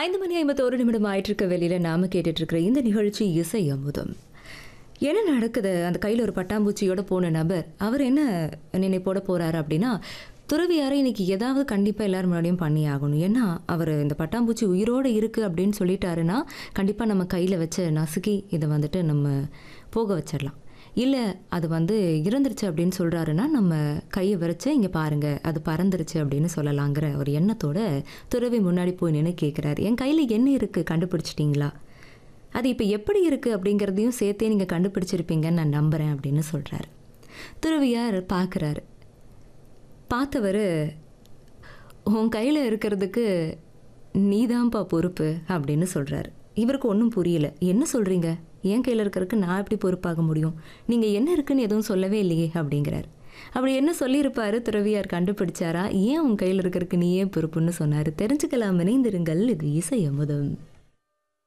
ஐந்து மணி ஐம்பத்தோரு நிமிடம் ஆயிட்டிருக்க வெளியில நாம கேட்டுட்டு இருக்கிற இந்த நிகழ்ச்சி இசை அமுதம் என்ன நடக்குது அந்த கையில் ஒரு பட்டாம்பூச்சியோட போன நபர் அவர் என்ன நினைப்போட போறாரு அப்படின்னா துறவியாரை இன்னைக்கு ஏதாவது கண்டிப்பாக எல்லாரும் முன்னாடியும் பண்ணி ஆகணும் ஏன்னா அவர் இந்த பட்டாம்பூச்சி உயிரோடு இருக்குது அப்படின்னு சொல்லிட்டாருன்னா கண்டிப்பாக நம்ம கையில் வச்சு நசுக்கி இதை வந்துட்டு நம்ம போக வச்சிடலாம் இல்லை அது வந்து இறந்துருச்சு அப்படின்னு சொல்கிறாருன்னா நம்ம கையை விரைச்சு இங்கே பாருங்க அது பறந்துருச்சு அப்படின்னு சொல்லலாங்கிற ஒரு எண்ணத்தோட துறவி முன்னாடி போய் நின்று கேட்குறாரு என் கையில் என்ன இருக்குது கண்டுபிடிச்சிட்டிங்களா அது இப்போ எப்படி இருக்குது அப்படிங்கிறதையும் சேர்த்தே நீங்கள் கண்டுபிடிச்சிருப்பீங்கன்னு நான் நம்புகிறேன் அப்படின்னு சொல்கிறாரு துறவியார் பார்க்குறாரு பார்த்தவர் உன் கையில் இருக்கிறதுக்கு நீதான்ப்பா பொறுப்பு அப்படின்னு சொல்கிறாரு இவருக்கு ஒன்றும் புரியல என்ன சொல்கிறீங்க என் கையில் இருக்கிறதுக்கு நான் எப்படி பொறுப்பாக முடியும் நீங்கள் என்ன இருக்குன்னு எதுவும் சொல்லவே இல்லையே அப்படிங்கிறார் அப்படி என்ன சொல்லியிருப்பாரு துறவியார் கண்டுபிடிச்சாரா ஏன் உன் கையில் இருக்கிறதுக்கு நீயே பொறுப்புன்னு சொன்னார் தெரிஞ்சுக்கலாம் இணைந்திருங்கள் இது இசை அமுதம்